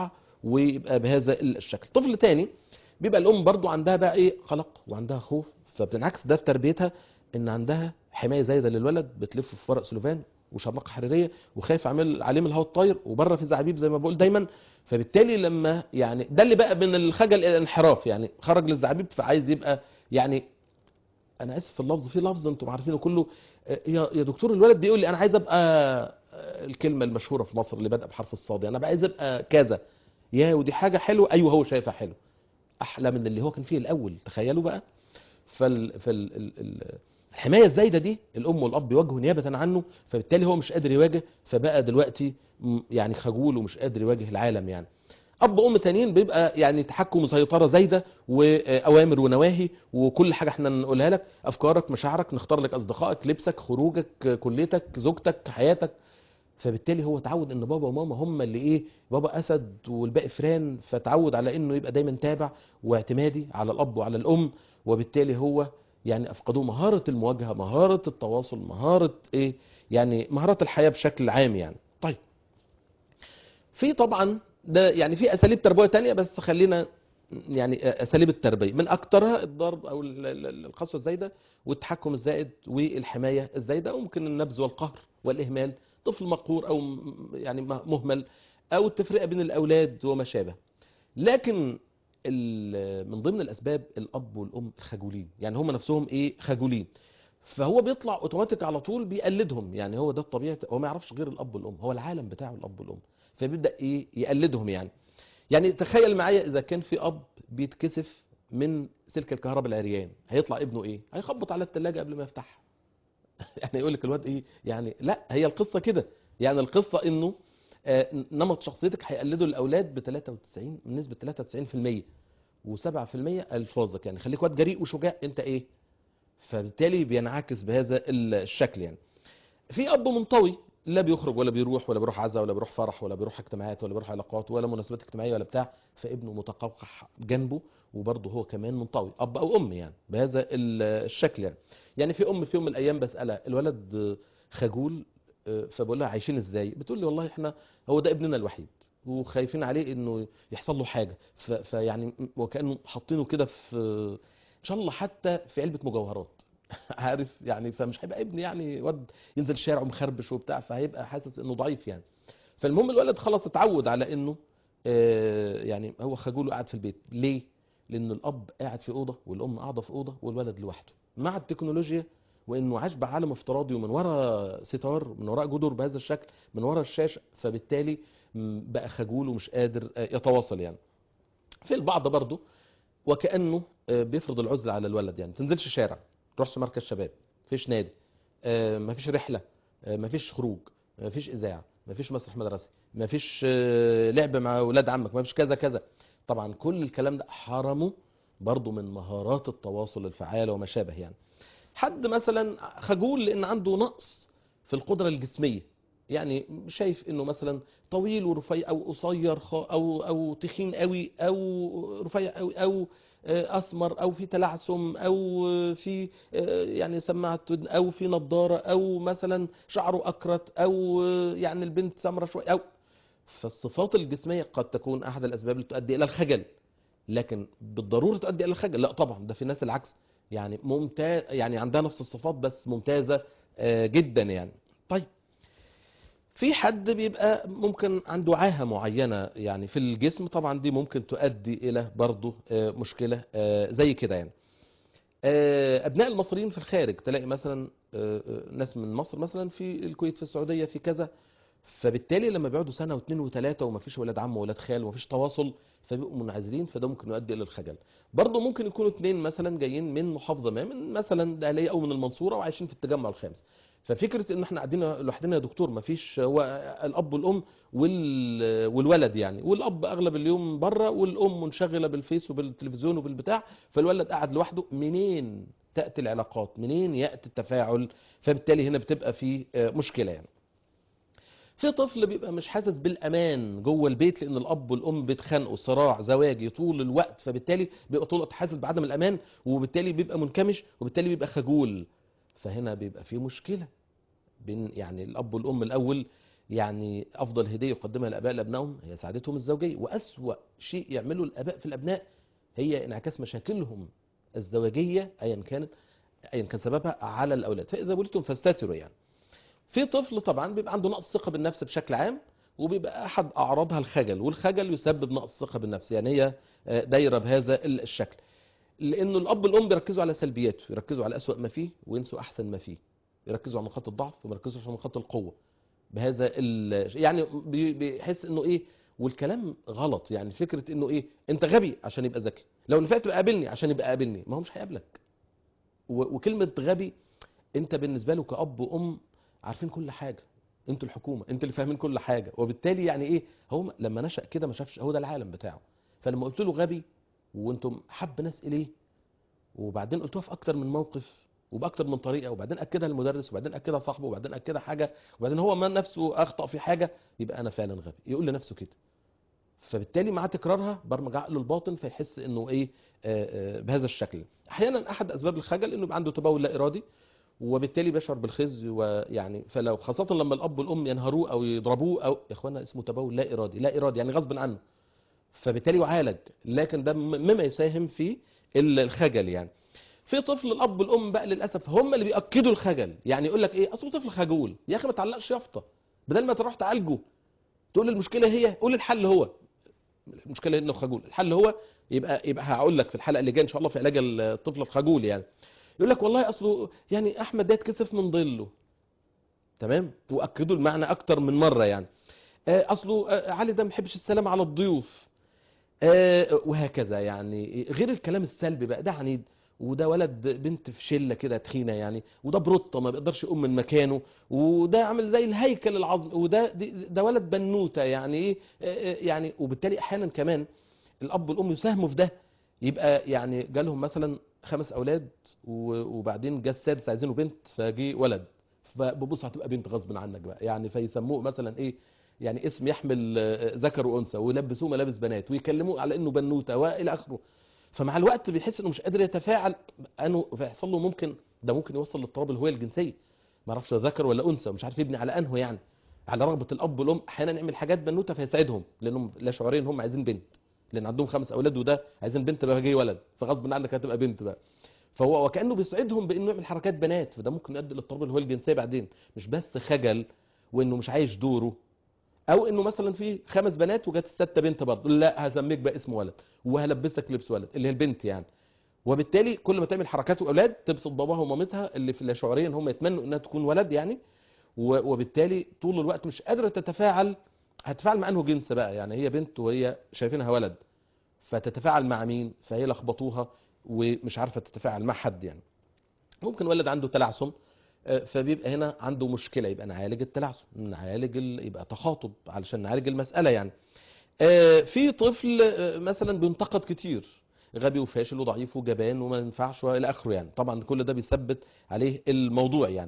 ويبقى بهذا الشكل طفل تاني بيبقى الام برضو عندها بقى ايه قلق وعندها خوف فبتنعكس ده في تربيتها ان عندها حمايه زايده للولد بتلف في ورق سلوفان وشرنقه حريريه وخايف عامل عليه من الهواء الطاير وبره في زعابيب زي ما بقول دايما فبالتالي لما يعني ده اللي بقى من الخجل الى الانحراف يعني خرج للزعابيب فعايز يبقى يعني انا اسف في اللفظ في لفظ انتم عارفينه كله آه، يا يا دكتور الولد بيقول لي انا عايز ابقى آه، الكلمه المشهوره في مصر اللي بدأ بحرف الصاد انا بقى عايز ابقى كذا يا ودي حاجه حلوه ايوه هو شايفها حلو احلى من اللي هو كان فيه الاول تخيلوا بقى فال فال ال- ال- الحمايه الزايده دي الام والاب بيواجهوا نيابه عنه فبالتالي هو مش قادر يواجه فبقى دلوقتي م- يعني خجول ومش قادر يواجه العالم يعني اب وام تانيين بيبقى يعني تحكم وسيطره زايده واوامر ونواهي وكل حاجه احنا نقولها لك افكارك مشاعرك نختار لك اصدقائك لبسك خروجك كليتك زوجتك حياتك فبالتالي هو اتعود ان بابا وماما هم اللي ايه بابا اسد والباقي فران فتعود على انه يبقى دايما تابع واعتمادي على الاب وعلى الام وبالتالي هو يعني افقدوه مهاره المواجهه مهاره التواصل مهاره ايه يعني مهارات الحياه بشكل عام يعني طيب في طبعا ده يعني في اساليب تربويه تانية بس خلينا يعني اساليب التربيه من اكترها الضرب او ال- ال- القسوه الزايده والتحكم الزائد والحمايه الزايده وممكن النبذ والقهر والاهمال طفل مقهور او م- يعني م- مهمل او التفرقه بين الاولاد وما شابه لكن ال- من ضمن الاسباب الاب والام الخجولين يعني هم نفسهم ايه خجولين فهو بيطلع اوتوماتيك على طول بيقلدهم يعني هو ده الطبيعي هو ما يعرفش غير الاب والام هو العالم بتاعه الاب والام فبيبدا ايه يقلدهم يعني يعني تخيل معايا اذا كان في اب بيتكسف من سلك الكهرباء العريان هيطلع ابنه ايه هيخبط على الثلاجه قبل ما يفتحها يعني يقول لك الواد ايه يعني لا هي القصه كده يعني القصه انه آه، نمط شخصيتك هيقلده الاولاد ب 93 بنسبه 93% و7% الفاظك يعني خليك واد جريء وشجاع انت ايه فبالتالي بينعكس بهذا الشكل يعني في اب منطوي لا بيخرج ولا بيروح ولا بيروح عزا ولا بيروح فرح ولا بيروح اجتماعات ولا بيروح علاقات ولا مناسبات اجتماعيه ولا بتاع فابنه متقوقع جنبه وبرضه هو كمان منطوي اب او ام يعني بهذا ال- الشكل يعني يعني في ام في يوم من الايام بسالها الولد خجول آه، فبقول لها عايشين ازاي بتقول لي والله احنا هو ده ابننا الوحيد وخايفين عليه انه يحصل له حاجه ف- فيعني وكانه حاطينه كده في ان شاء الله حتى في علبه مجوهرات عارف يعني فمش هيبقى ابني يعني واد ينزل الشارع ومخربش وبتاع فهيبقى حاسس انه ضعيف يعني فالمهم الولد خلاص اتعود على انه آه، يعني هو خجول وقاعد في البيت ليه لان الاب قاعد في اوضه والام قاعده في اوضه والولد لوحده مع التكنولوجيا وانه عاش بعالم افتراضي ومن وراء ستار من وراء جدر بهذا الشكل من وراء الشاشه فبالتالي م، بقى خجول ومش قادر آه، يتواصل يعني في البعض برضه وكانه آه، بيفرض العزله على الولد يعني ما تنزلش شارع تروحش مركز شباب مفيش نادي آه، مفيش رحله آه، مفيش خروج مفيش اذاعه مفيش مسرح مدرسي مفيش آه، لعب مع اولاد عمك مفيش كذا كذا طبعا كل الكلام ده حرمه برضه من مهارات التواصل الفعال وما شابه يعني حد مثلا خجول لان عنده نقص في القدره الجسميه يعني شايف انه مثلا طويل ورفيع او قصير خ- او او تخين قوي او رفيع قوي او آه، اسمر او في تلعثم او آه، في آه، يعني سماعه ودن او في نضاره او مثلا شعره اكرت او آه، يعني البنت سمرة شويه او فالصفات الجسميه قد تكون احد الاسباب اللي تؤدي الى الخجل لكن بالضروره تؤدي الى الخجل لا طبعا ده في ناس العكس يعني ممتاز يعني عندها نفس الصفات بس ممتازه آه، جدا يعني طيب في حد بيبقى ممكن عنده عاهة معينة يعني في الجسم طبعا دي ممكن تؤدي إلى برضه آه، مشكلة آه، زي كده يعني آه، أبناء المصريين في الخارج تلاقي مثلا آه، آه، ناس من مصر مثلا في الكويت في السعودية في كذا فبالتالي لما بيقعدوا سنة واثنين وثلاثة ومفيش ولاد عم وولاد خال ومفيش تواصل فبيبقوا منعزلين فده ممكن يؤدي الى الخجل برضه ممكن يكونوا اثنين مثلا جايين من محافظه ما من مثلا الدهليه او من المنصوره وعايشين في التجمع الخامس ففكره ان احنا قاعدين لوحدنا يا دكتور مفيش هو الاب والام وال... والولد يعني والاب اغلب اليوم بره والام منشغله بالفيس وبالتلفزيون وبالبتاع فالولد قاعد لوحده منين تاتي العلاقات منين ياتي التفاعل فبالتالي هنا بتبقى في آه، مشكله يعني في طفل بيبقى مش حاسس بالامان جوه البيت لان الاب والام بيتخانقوا صراع زواجي طول الوقت فبالتالي بيبقى طول الوقت حاسس بعدم الامان وبالتالي بيبقى منكمش وبالتالي بيبقى خجول فهنا بيبقى في مشكله بين يعني الاب والام الاول يعني افضل هديه يقدمها الاباء لابنائهم هي سعادتهم الزوجيه واسوا شيء يعمله الاباء في الابناء هي انعكاس مشاكلهم الزواجيه ايا كانت ايا كان سببها على الاولاد فاذا ولدتم فاستتروا يعني في طفل طبعا بيبقى عنده نقص ثقه بالنفس بشكل عام وبيبقى احد اعراضها الخجل والخجل يسبب نقص ثقه بالنفس يعني هي آه، دايره بهذا الشكل لانه الاب والام بيركزوا على سلبياته يركزوا على اسوأ ما فيه وينسوا احسن ما فيه يركزوا على نقاط الضعف وما يركزوش على نقاط القوه بهذا ال... يعني بي- بيحس انه ايه والكلام غلط يعني فكره انه ايه انت غبي عشان يبقى ذكي لو نفعت تبقى قابلني عشان يبقى قابلني ما هو مش هيقابلك و- وكلمه غبي انت بالنسبه له كاب وام عارفين كل حاجه انتوا الحكومه انتوا اللي فاهمين كل حاجه وبالتالي يعني ايه هو م- لما نشا كده ما شافش هو ده العالم بتاعه فلما قلت له غبي وانتم حب ناس اليه وبعدين قلتوها في اكتر من موقف وباكتر من طريقه وبعدين اكدها المدرس وبعدين اكدها صاحبه وبعدين اكدها حاجه وبعدين هو ما نفسه اخطا في حاجه يبقى انا فعلا غبي يقول لنفسه كده فبالتالي مع تكرارها برمج عقله الباطن فيحس انه ايه آه، آه، بهذا الشكل احيانا احد اسباب الخجل انه يبقى عنده تبول لا ارادي وبالتالي بيشعر بالخزي ويعني فلو خاصه لما الاب والام ينهروه او يضربوه او يا اخوانا اسمه تبول لا ارادي لا ارادي يعني غصب عنه فبالتالي يعالج لكن ده م- مما يساهم في ال- الخجل يعني في طفل الاب والام بقى للاسف هم اللي بياكدوا الخجل يعني يقول لك ايه اصله طفل خجول يا اخي ما تعلقش يافطه بدل ما تروح تعالجه تقول المشكله هي قول الحل هو المشكله انه خجول الحل هو يبقى يبقى هقول لك في الحلقه اللي جايه ان شاء الله في علاج الطفل الخجول يعني يقول لك والله اصله يعني احمد ده يتكسف من ظله تمام واكدوا المعنى اكتر من مره يعني آه، اصله آه، علي ده ما بيحبش السلام على الضيوف آه، وهكذا يعني غير الكلام السلبي بقى ده عنيد وده ولد بنت في شله كده تخينه يعني وده بروطه ما بيقدرش يقوم من مكانه وده عامل زي الهيكل العظمي وده دي- ده ولد بنوته يعني ايه آه، آه، يعني وبالتالي احيانا كمان الاب والام يساهموا في ده يبقى يعني جالهم مثلا خمس اولاد و- وبعدين جه السادس عايزينه بنت فجه ولد فببص هتبقى بنت غصب عنك بقى يعني فيسموه مثلا ايه يعني اسم يحمل آه، ذكر وانثى ويلبسوه ملابس بنات ويكلموه على انه بنوته والى اخره فمع الوقت بيحس انه مش قادر يتفاعل انه فيحصل له ممكن ده ممكن يوصل لاضطراب الهويه الجنسيه ما اعرفش ده ذكر ولا انثى ومش عارف يبني على انه يعني على رغبه الاب والام احيانا يعمل حاجات بنوته فيساعدهم لانهم لا شعوريا هم عايزين بنت لان عندهم خمس اولاد وده عايزين بنت بقى جاي ولد فغصب عنك هتبقى بنت بقى فهو وكانه بيسعدهم بانه يعمل حركات بنات فده ممكن يؤدي لاضطراب الهويه الجنسيه بعدين مش بس خجل وانه مش عايش دوره او انه مثلا في خمس بنات وجت السته بنت برضه لا هسميك بقى اسم ولد وهلبسك لبس ولد اللي هي البنت يعني وبالتالي كل ما تعمل حركات اولاد تبسط باباها ومامتها اللي في لا شعوريا هم يتمنوا انها تكون ولد يعني و- وبالتالي طول الوقت مش قادره تتفاعل هتتفاعل مع انه جنس بقى يعني هي بنت وهي شايفينها ولد فتتفاعل مع مين فهي لخبطوها ومش عارفه تتفاعل مع حد يعني ممكن ولد عنده تلعثم آه، فبيبقى هنا عنده مشكله يبقى نعالج التلعثم نعالج ال... يبقى تخاطب علشان نعالج المساله يعني آه، في طفل آه، مثلا بينتقد كتير غبي وفاشل وضعيف وجبان وما ينفعش والى اخره يعني طبعا كل ده بيثبت عليه الموضوع يعني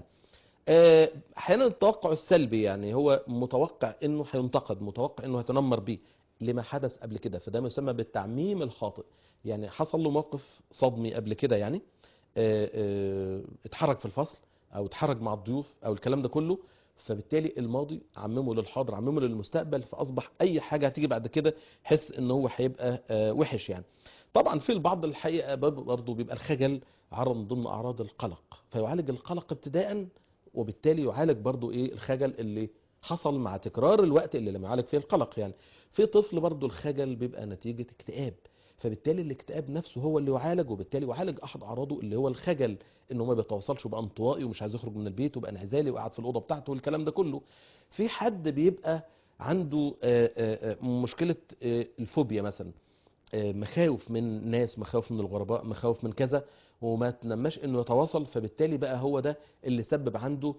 آه، احيانا التوقع السلبي يعني هو متوقع انه هينتقد متوقع انه هيتنمر بيه لما حدث قبل كده فده ما يسمى بالتعميم الخاطئ يعني حصل له موقف صدمي قبل كده يعني آه، آه، اتحرك في الفصل او اتحرك مع الضيوف او الكلام ده كله فبالتالي الماضي عممه للحاضر عممه للمستقبل فاصبح اي حاجه هتيجي بعد كده حس ان هو هيبقى آه، وحش يعني طبعا في البعض الحقيقه برضه بيبقى الخجل عرض من ضمن اعراض القلق فيعالج القلق ابتداء وبالتالي يعالج برضه ايه الخجل اللي حصل مع تكرار الوقت اللي لم يعالج فيه القلق يعني في طفل برضه الخجل بيبقى نتيجه اكتئاب فبالتالي الاكتئاب نفسه هو اللي يعالج وبالتالي يعالج احد اعراضه اللي هو الخجل ان هو ما بيتواصلش وبقى انطوائي ومش عايز يخرج من البيت وبقى انعزالي وقاعد في الاوضه بتاعته والكلام ده كله في حد بيبقى عنده آه، آه، آه، مشكله آه، الفوبيا مثلا آه، مخاوف من ناس مخاوف من الغرباء مخاوف من كذا وما تنماش انه يتواصل فبالتالي بقى هو ده اللي سبب عنده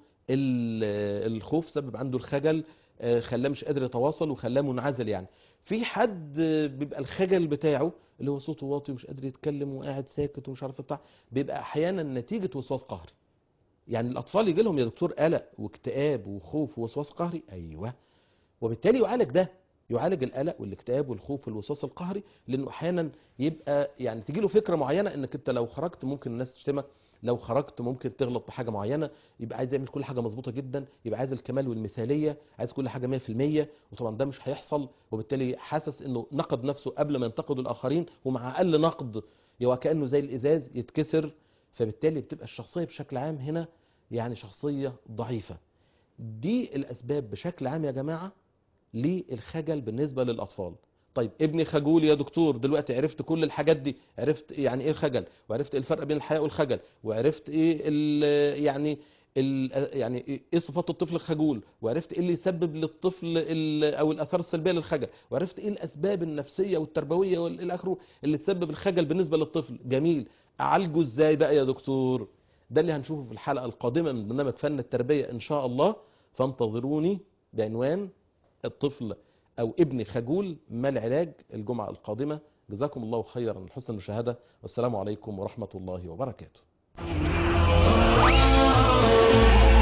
ال- الخوف سبب عنده الخجل آه، خلاه مش قادر يتواصل وخلاه منعزل يعني في حد آه، بيبقى الخجل بتاعه اللي هو صوته واطي ومش قادر يتكلم وقاعد ساكت ومش عارف بتاع بيبقى احيانا نتيجه وسواس قهري يعني الاطفال يجي لهم يا دكتور قلق واكتئاب وخوف ووسواس قهري ايوه وبالتالي يعالج ده يعالج القلق والاكتئاب والخوف والوسواس القهري لانه احيانا يبقى يعني تجي له فكره معينه انك انت لو خرجت ممكن الناس تشتمك لو خرجت ممكن تغلط بحاجه معينه يبقى عايز يعمل كل حاجه مظبوطه جدا يبقى عايز الكمال والمثاليه عايز كل حاجه 100% وطبعا ده مش هيحصل وبالتالي حاسس انه نقد نفسه قبل ما ينتقد الاخرين ومع اقل نقد يبقى كانه زي الازاز يتكسر فبالتالي بتبقى الشخصيه بشكل عام هنا يعني شخصيه ضعيفه دي الاسباب بشكل عام يا جماعه للخجل بالنسبه للاطفال طيب ابني خجول يا دكتور دلوقتي عرفت كل الحاجات دي عرفت يعني ايه الخجل وعرفت إيه الفرق بين الحياء والخجل وعرفت ايه ال يعني ال يعني ايه صفات الطفل الخجول وعرفت ايه اللي يسبب للطفل ال- او الاثار السلبيه للخجل وعرفت ايه الاسباب النفسيه والتربويه والى اخره اللي تسبب الخجل بالنسبه للطفل جميل اعالجه ازاي بقى يا دكتور ده اللي هنشوفه في الحلقه القادمه من برنامج فن التربيه ان شاء الله فانتظروني بعنوان الطفل او ابني خجول ما العلاج الجمعه القادمه جزاكم الله خيرا من حسن المشاهده والسلام عليكم ورحمه الله وبركاته